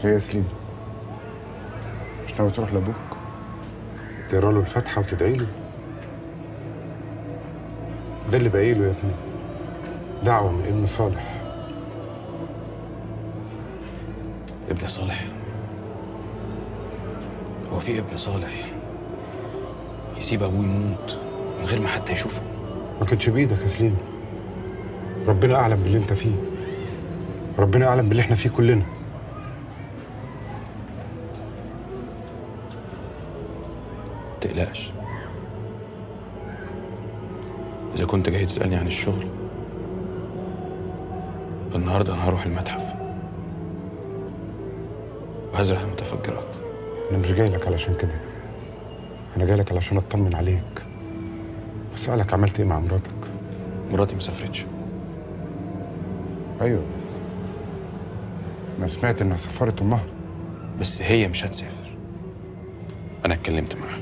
هي يا سليم مش ناوي تروح لابوك تقرا له الفاتحه وتدعي له ده اللي باقي له يا ابني دعوه من ابن صالح ابن صالح هو في ابن صالح يسيب ابوه يموت من غير ما حتى يشوفه ما كانش بايدك يا سليم ربنا اعلم باللي انت فيه ربنا اعلم باللي احنا فيه كلنا تقلقش إذا كنت جاي تسألني عن الشغل فالنهاردة أنا هروح المتحف وهزرع المتفجرات انا مش جاي لك علشان كده انا جاي لك علشان اطمن عليك اسالك عملت ايه مع مراتك مراتي مسافرتش ايوه بس انا سمعت انها سفرت امها بس هي مش هتسافر أنا اتكلمت معاها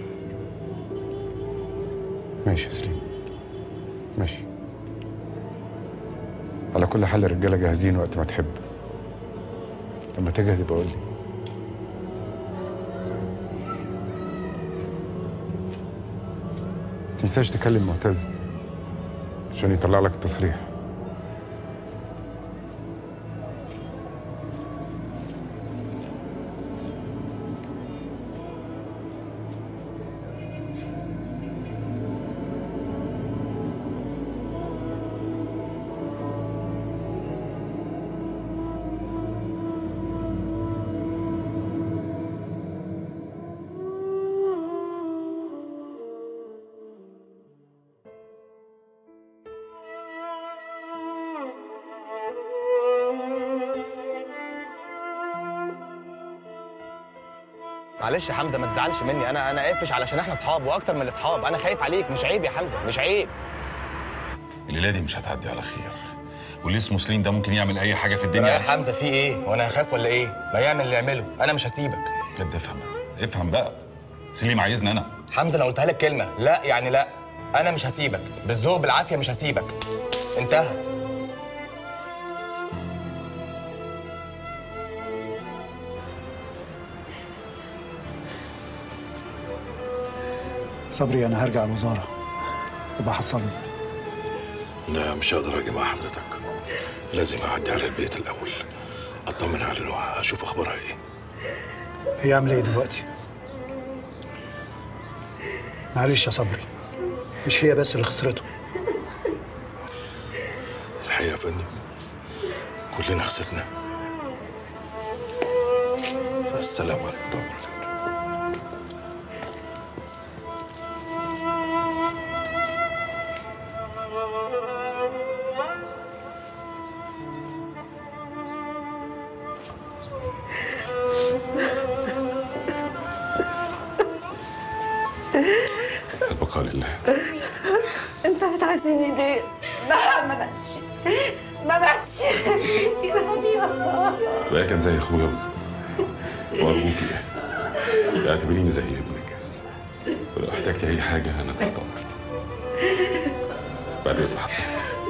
ماشي يا سليم ماشي على كل حال الرجاله جاهزين وقت ما تحب لما تجهز يبقى قول لي تنساش تكلم معتز عشان يطلع لك التصريح معلش يا حمزه ما تزعلش مني انا انا قافش علشان احنا اصحاب واكتر من الاصحاب انا خايف عليك مش عيب يا حمزه مش عيب الليله دي مش هتعدي على خير واللي اسمه سليم ده ممكن يعمل اي حاجه في يا الدنيا حمزه في ايه وانا هخاف ولا ايه ما يعمل اللي يعمله انا مش هسيبك لا ده افهم بقى افهم بقى سليم عايزني انا حمزه انا قلتها لك كلمه لا يعني لا انا مش هسيبك بالذوق بالعافيه مش هسيبك انتهى صبري انا هرجع الوزاره وبحصلني لا مش هقدر اجي مع حضرتك لازم اعدي على البيت الاول اطمن على نوحة اشوف اخبارها ايه هي عامله ايه دلوقتي معلش يا صبري مش هي بس اللي خسرته الحقيقه يا فندم كلنا خسرنا السلام عليكم ورحمه الله وبركاته البقاء لله انت بتعزيني ليه؟ ما ما ماتش ما ماتش يا حبيبي بقى كان زي اخويا بالظبط وارجوكي اعتبريني زي ابنك ولو احتجتي اي حاجه انا تحت امرك بعد اذن حضرتك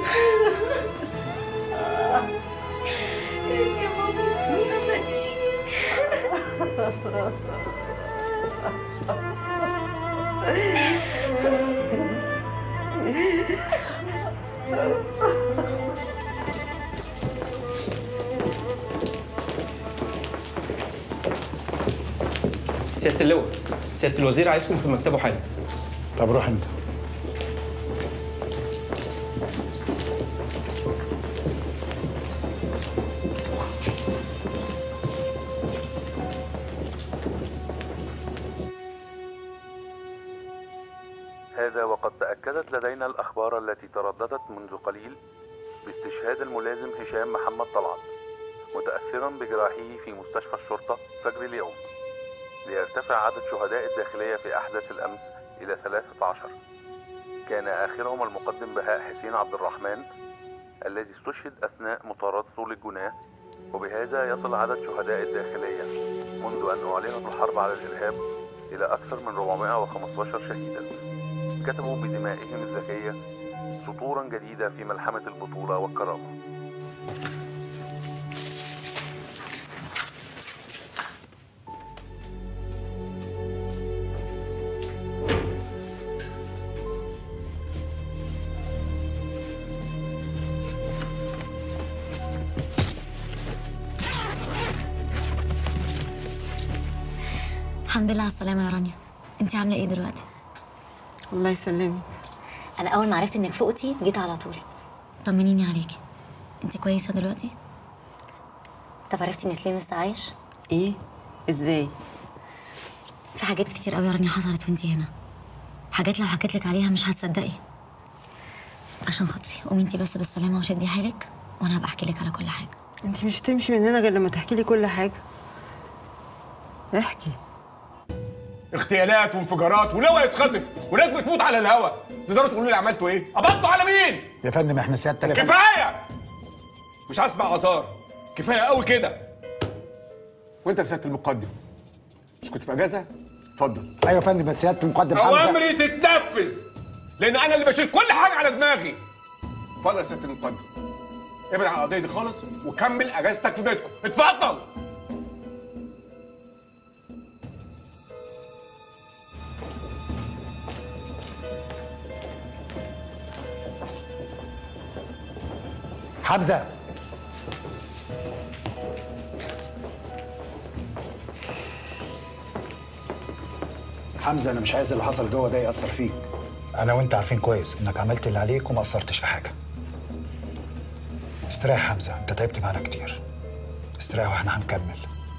يا بابا ما ماتش سيادة اللواء سيادة الوزير عايزكم في مكتبه حالا طب روح انت هذا وقد تأكدت لدينا الأخبار التي ترددت منذ قليل باستشهاد الملازم هشام محمد طلعت متأثرا بجراحه في مستشفى الشرطة فجر اليوم ليرتفع عدد شهداء الداخلية في أحداث الأمس إلى 13 كان آخرهم المقدم بهاء حسين عبد الرحمن الذي استشهد أثناء مطاردته للجناه وبهذا يصل عدد شهداء الداخلية منذ أن أعلنت الحرب على الإرهاب إلى أكثر من 415 شهيدا كتبوا بدمائهم الذكية سطورا جديدة في ملحمة البطولة والكرامة الحمد لله على السلامة يا رانيا انت عاملة ايه دلوقتي؟ الله يسلمك انا اول ما عرفت انك فقتي جيت على طول طمنيني عليكي انت كويسة دلوقتي؟ طب عرفتي ان سليم لسه عايش؟ ايه ازاي في حاجات كتير قوي يا رانيا حصلت وانتي هنا حاجات لو حكيت لك عليها مش هتصدقي عشان خاطري قومي انتي بس بالسلامة وشدي حيلك وانا هبقى احكي لك على كل حاجة انت مش هتمشي من هنا غير لما تحكي لي كل حاجه احكي اغتيالات وانفجارات ولواء يتخطف وناس بتموت على الهوا تقدروا تقولوا لي عملتوا ايه؟ قبضتوا على مين؟ يا فندم احنا سيادتك كفايه مش هسمع اثار كفايه قوي كده وانت يا سياده المقدم مش كنت في اجازه؟ اتفضل ايوه يا فندم بس سياده المقدم حمزه اوامري تتنفذ لان انا اللي بشيل كل حاجه على دماغي اتفضل يا سياده المقدم ابعد عن القضيه دي خالص وكمل اجازتك في بيتكم اتفضل حمزه حمزه انا مش عايز اللي حصل جوه ده ياثر فيك انا وانت عارفين كويس انك عملت اللي عليك وما قصرتش في حاجه استريح يا حمزه انت تعبت معانا كتير استريح واحنا هنكمل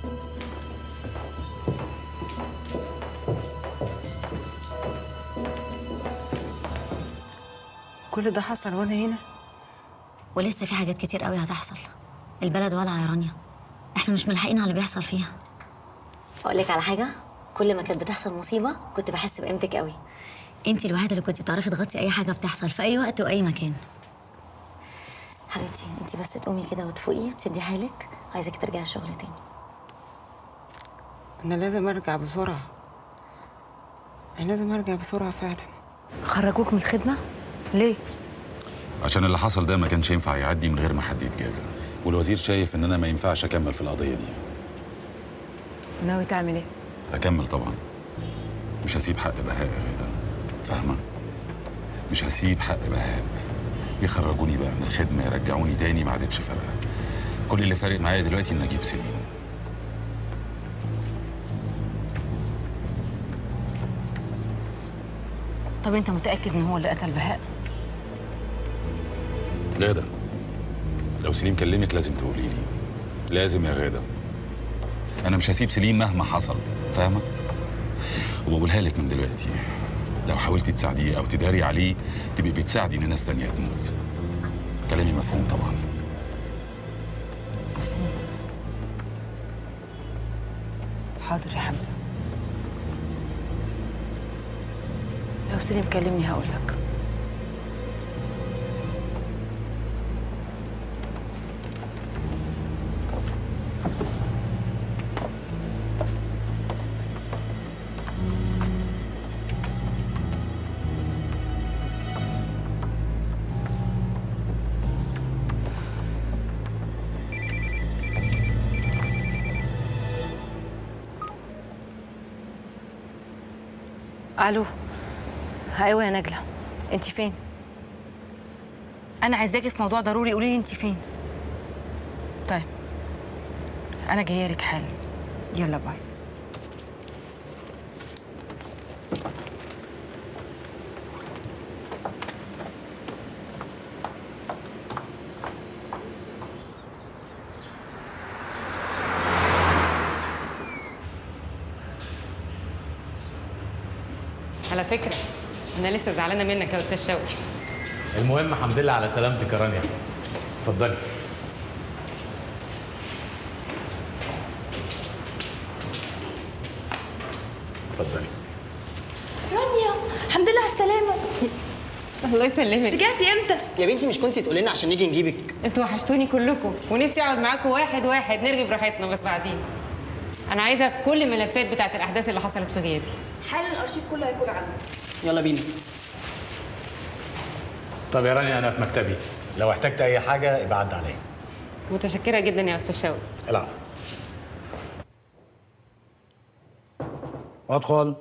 كل ده حصل وانا هنا ولسه في حاجات كتير قوي هتحصل البلد ولعة يا رانيا احنا مش ملحقين على اللي بيحصل فيها اقول لك على حاجه كل ما كانت بتحصل مصيبه كنت بحس بقيمتك قوي انت الوحيده اللي كنت بتعرفي تغطي اي حاجه بتحصل في اي وقت واي مكان حبيبتي انت بس تقومي كده وتفوقي وتشدي حالك عايزك ترجعي الشغل تاني انا لازم ارجع بسرعه انا لازم ارجع بسرعه فعلا خرجوك من الخدمة؟ ليه؟ عشان اللي حصل ده ما كانش ينفع يعدي من غير ما حد يتجازى والوزير شايف ان انا ما ينفعش اكمل في القضيه دي وناوي تعمل ايه؟ اكمل طبعا مش هسيب حق بهاء يا غدا فاهمه مش هسيب حق بهاء يخرجوني بقى من الخدمه يرجعوني تاني ما عادتش فارقه كل اللي فارق معايا دلوقتي ان اجيب سليم طب انت متأكد ان هو اللي قتل بهاء؟ غاده لو سليم كلمك لازم تقولي لي لازم يا غاده انا مش هسيب سليم مهما حصل فاهمه وبقولها لك من دلوقتي لو حاولتي تساعديه او تداري عليه تبقي بتساعدي ان ناس تانية تموت كلامي مفهوم طبعا حاضر يا حمزة لو سليم كلمني هقول لك الو ايوه يا نجلة انت فين انا عايزاكي في موضوع ضروري قولي لي انت فين طيب انا جايه لك حالا يلا باي على فكرة أنا لسه زعلانة منك يا أستاذ شوقي المهم الحمد لله على سلامتك يا رانيا اتفضلي اتفضلي رانيا الحمد لله على السلامة الله يسلمك رجعتي امتى؟ يا بنتي مش كنتي تقولي لنا عشان نيجي نجيبك انتوا وحشتوني كلكم ونفسي اقعد معاكم واحد واحد نرغي براحتنا بس بعدين انا عايزه كل الملفات بتاعت الاحداث اللي حصلت في غيابي حالا الارشيف كله هيكون عندك يلا بينا طب يا رانيا انا في مكتبي لو احتجت اي حاجه ابقى عدى عليا متشكره جدا يا استاذ شوقي العفو ادخل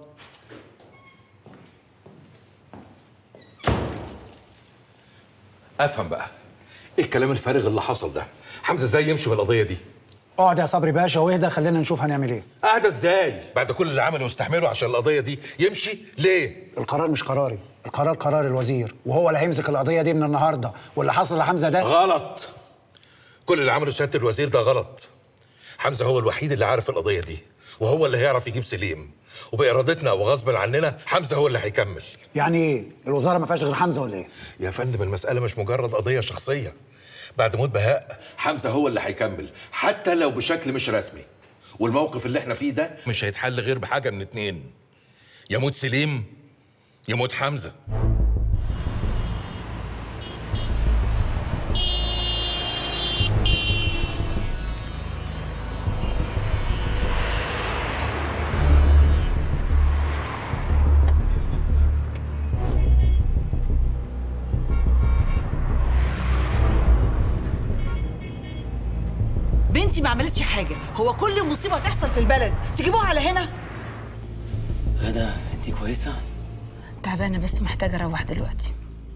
افهم بقى ايه الكلام الفارغ اللي حصل ده حمزه ازاي يمشي بالقضيه دي اقعد يا صبري باشا واهدى خلينا نشوف هنعمل ايه اهدى ازاي بعد كل اللي عمله واستحمله عشان القضيه دي يمشي ليه القرار مش قراري القرار قرار الوزير وهو اللي هيمسك القضيه دي من النهارده واللي حصل لحمزه ده غلط كل اللي عمله سياده الوزير ده غلط حمزه هو الوحيد اللي عارف القضيه دي وهو اللي هيعرف يجيب سليم وبارادتنا وغصب عننا حمزه هو اللي هيكمل يعني ايه الوزاره ما فيهاش غير حمزه ولا ايه يا فندم المساله مش مجرد قضيه شخصيه بعد موت بهاء حمزه هو اللي هيكمل حتى لو بشكل مش رسمي والموقف اللي احنا فيه ده مش هيتحل غير بحاجه من اتنين يموت سليم يموت حمزه بنتي ما عملتش حاجه هو كل مصيبه تحصل في البلد تجيبوها على هنا غدا انت كويسه تعبانه بس محتاجه اروح دلوقتي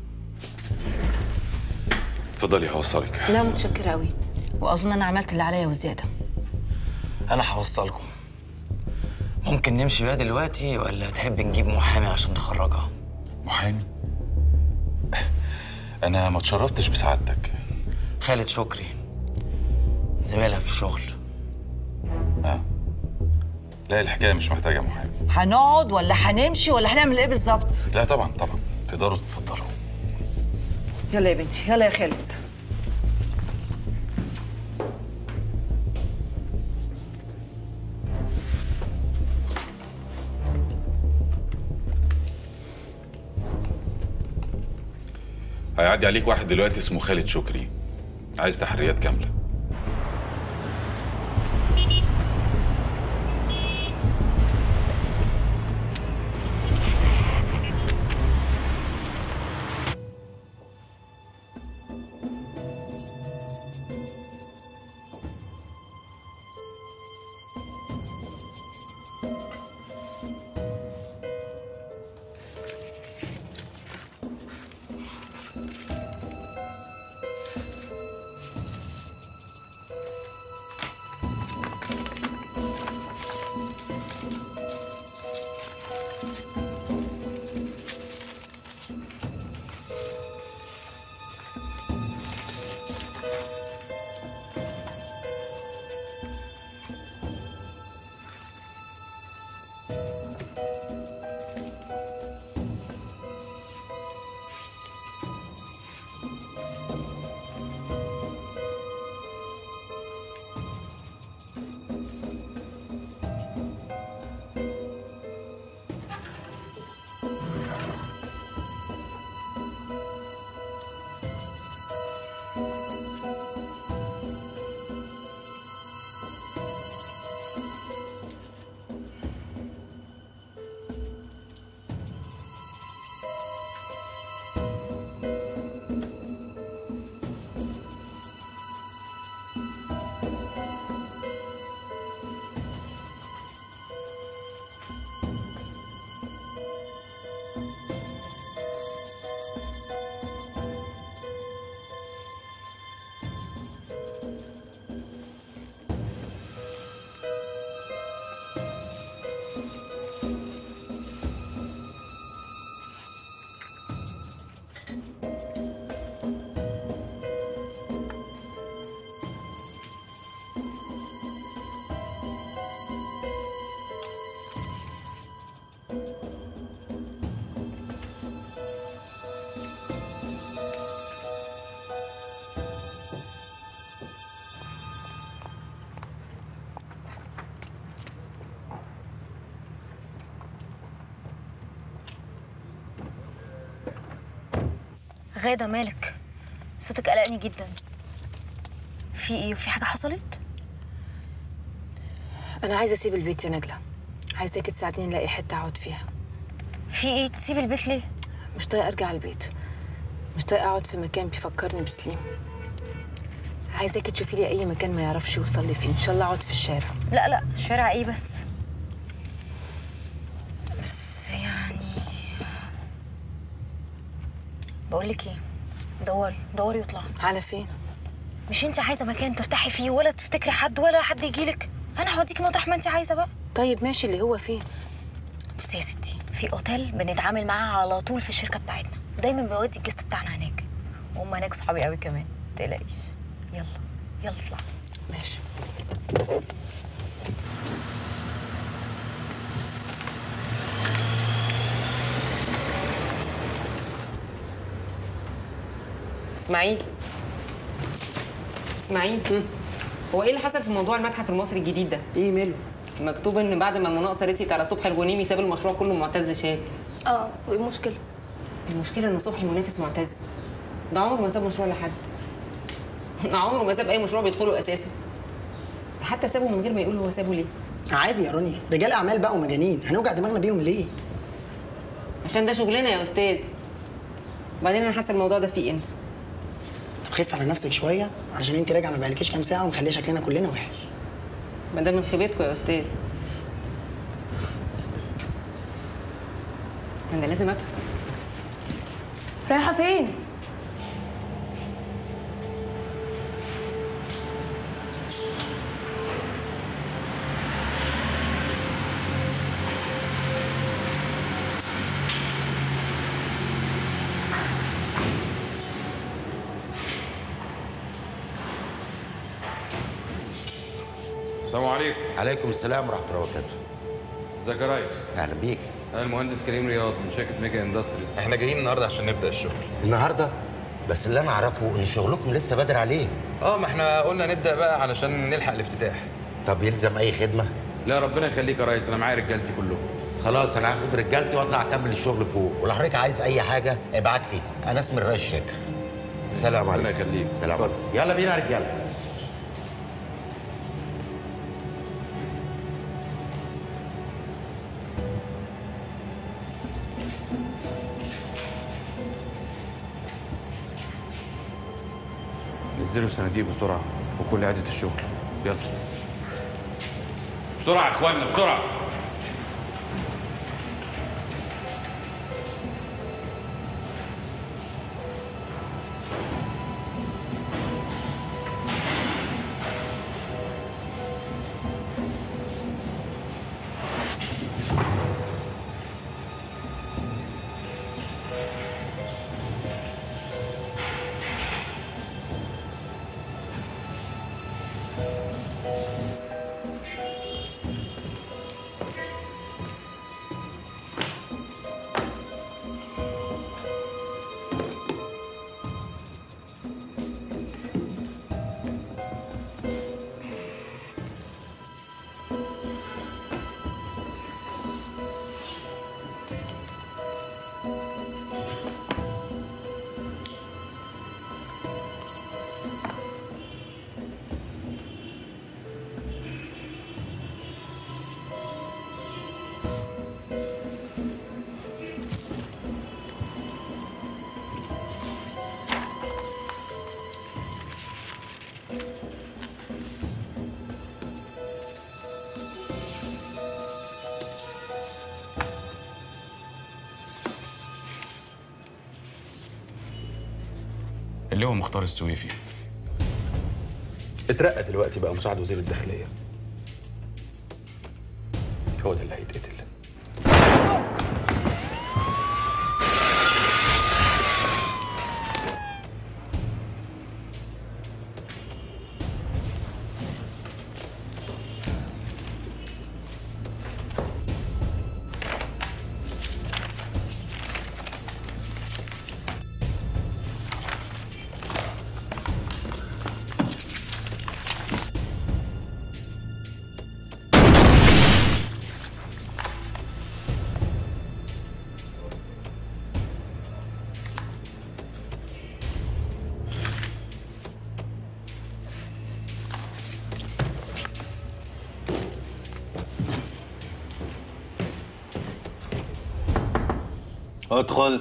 اتفضلي هوصلك لا متشكره قوي واظن انا عملت اللي عليا وزياده انا هوصلكم ممكن نمشي بقى دلوقتي ولا تحب نجيب محامي عشان نخرجها محامي انا ما اتشرفتش بسعادتك خالد شكري زميلها في الشغل اه لا الحكايه مش محتاجه محامي هنقعد ولا هنمشي ولا هنعمل ايه بالظبط لا طبعا طبعا تقدروا تتفضلوا يلا يا بنتي يلا يا خالد هيعدي عليك واحد دلوقتي اسمه خالد شكري عايز تحريات كامله غادة مالك صوتك قلقني جدا في ايه وفي حاجة حصلت؟ انا عايزه اسيب البيت يا نجله عايزاكي تساعديني نلاقي حته اقعد فيها في ايه تسيب البيت ليه مش طايقه ارجع البيت مش طايقه اقعد في مكان بيفكرني بسليم عايزاكي تشوفي لي اي مكان ما يعرفش يوصل لي فيه ان شاء الله اقعد في الشارع لا لا شارع ايه بس بس يعني بقول لك ايه دوري دوري واطلعي على فين مش انت عايزه مكان ترتاحي فيه ولا تفتكري حد ولا حد يجيلك انا هوديكي مطرح ما انت عايزه بقى طيب ماشي اللي هو فين بصي يا ستي في اوتيل بنتعامل معاه على طول في الشركه بتاعتنا دايما بيودي الجست بتاعنا هناك وهم هناك صحابي قوي كمان متقلقيش يلا يلا اطلع ماشي اسماعيل اسماعيل هو ايه اللي حصل في موضوع المتحف المصري الجديد ده؟ ايه ماله؟ مكتوب ان بعد ما المناقصه رسيت على صبحي الغنيمي ساب المشروع كله معتز شاب اه وايه المشكله المشكله ان صبحي منافس معتز ده عمره ما ساب مشروع لحد ده عمره ما ساب اي مشروع بيدخله اساسا ده حتى سابه من غير ما يقول هو سابه ليه عادي يا رانيا رجال اعمال بقى ومجانين هنوجع دماغنا بيهم ليه عشان ده شغلنا يا استاذ وبعدين انا حاسه الموضوع ده فيه ان طب خف على نفسك شويه علشان انت راجعه ما بقالكيش كام ساعه ومخليه شكلنا كلنا وحش ما ده من خيبتكم يا استاذ انا لازم افهم رايحه فين السلام عليكم عليكم السلام ورحمه الله وبركاته ازيك يا ريس اهلا بيك انا المهندس كريم رياض من شركه ميجا اندستريز احنا جايين النهارده عشان نبدا الشغل النهارده بس اللي انا اعرفه ان شغلكم لسه بدري عليه اه ما احنا قلنا نبدا بقى علشان نلحق الافتتاح طب يلزم اي خدمه لا ربنا يخليك يا ريس انا معايا رجالتي كلهم خلاص انا هاخد رجالتي واطلع اكمل الشغل فوق ولو حضرتك عايز اي حاجه ابعت لي انا اسمي الرئيس شاكر سلام عليكم ربنا يخليك سلام عليكم يلا بينا يا رجاله نزلوا الصناديق بسرعه وكل عده الشغل يلا بسرعه يا اخوانا بسرعه اللي هو مختار السويفي اترقى دلوقتي بقى مساعد وزير الداخليه هو ده اللي هيتقتل ادخل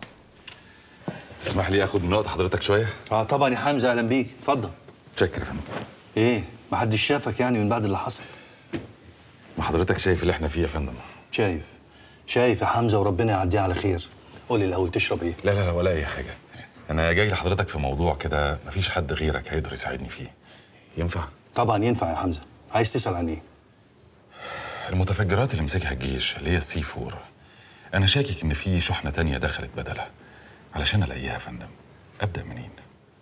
تسمح لي اخد من وقت حضرتك شويه اه طبعا يا حمزه اهلا بيك اتفضل شكرا يا فندم ايه ما حدش شافك يعني من بعد اللي حصل ما حضرتك شايف اللي احنا فيه يا فندم شايف شايف يا حمزه وربنا يعديها على خير قولي الاول تشرب ايه لا لا لا ولا اي حاجه انا جاي لحضرتك في موضوع كده مفيش حد غيرك هيقدر يساعدني فيه ينفع طبعا ينفع يا حمزه عايز تسال عن ايه المتفجرات اللي مسكها الجيش اللي هي السي 4 انا شاكك ان في شحنه تانية دخلت بدلها علشان الاقيها يا فندم ابدا منين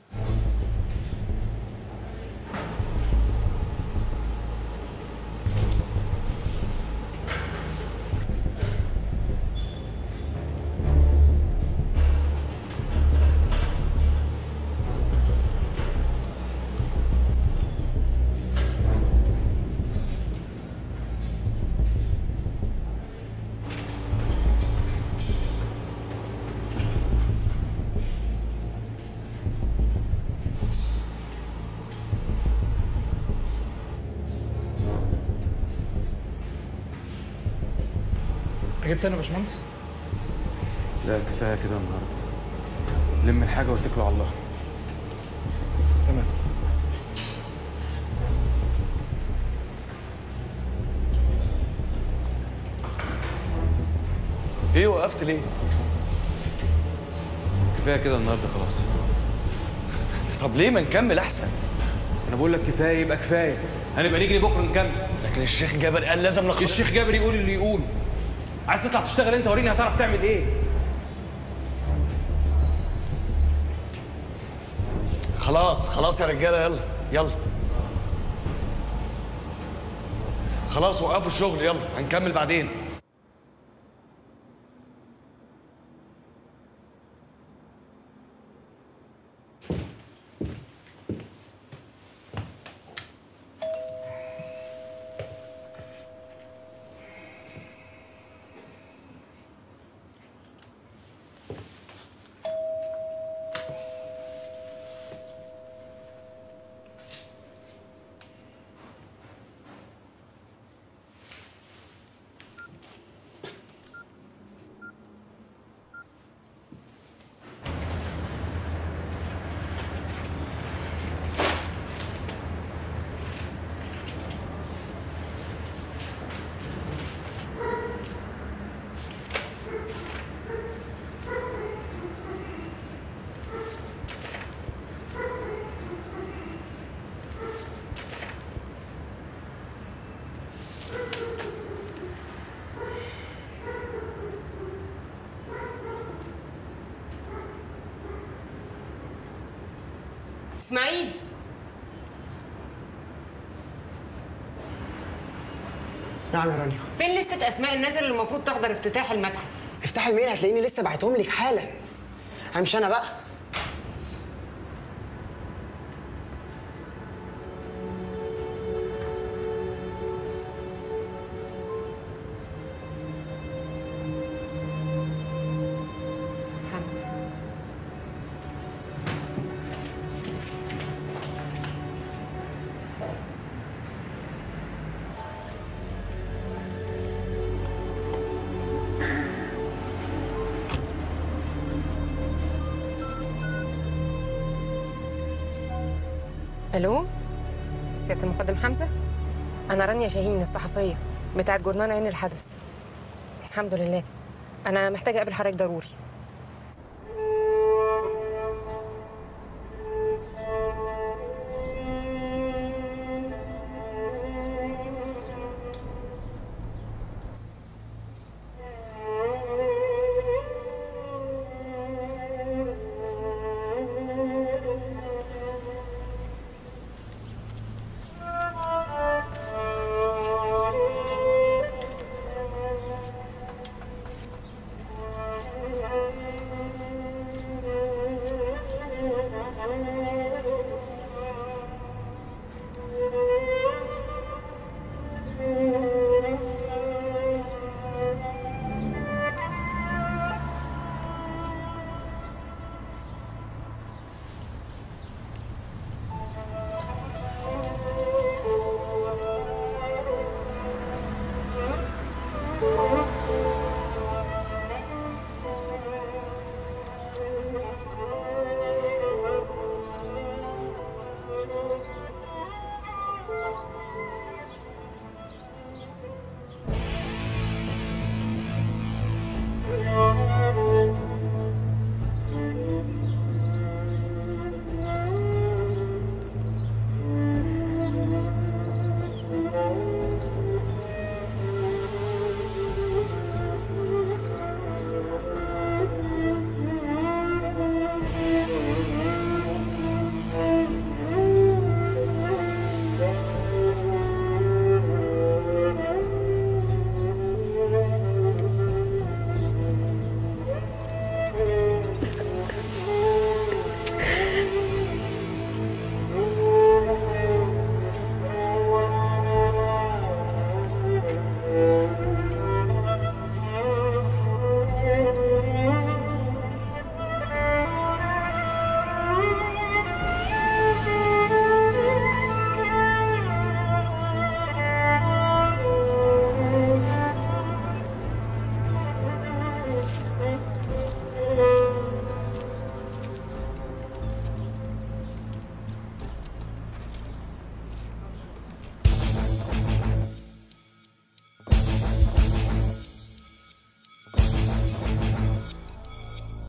جبت انا يا باشمهندس لا كفايه كده النهارده لم الحاجه واتكلوا على الله تمام ايه وقفت ليه؟ كفايه كده النهارده خلاص طب ليه ما نكمل احسن انا بقول لك كفايه يبقى كفايه هنبقى نيجي بكره نكمل لكن الشيخ جابر قال لازم نخلص الشيخ جابر يقول اللي يقول عايز تطلع تشتغل انت وريني هتعرف تعمل ايه خلاص خلاص يا رجاله يلا يلا خلاص وقفوا الشغل يلا هنكمل بعدين اسماعيل نعم يا رانيا فين لستة اسماء الناس اللي المفروض تحضر افتتاح المتحف افتح الميل هتلاقيني لسه بعتهم لك حالا همشي انا بقى حمزه الو سياده المقدم حمزه انا رانيا شاهين الصحفيه بتاعت جورنال عين الحدث الحمد لله انا محتاجه اقابل حضرتك ضروري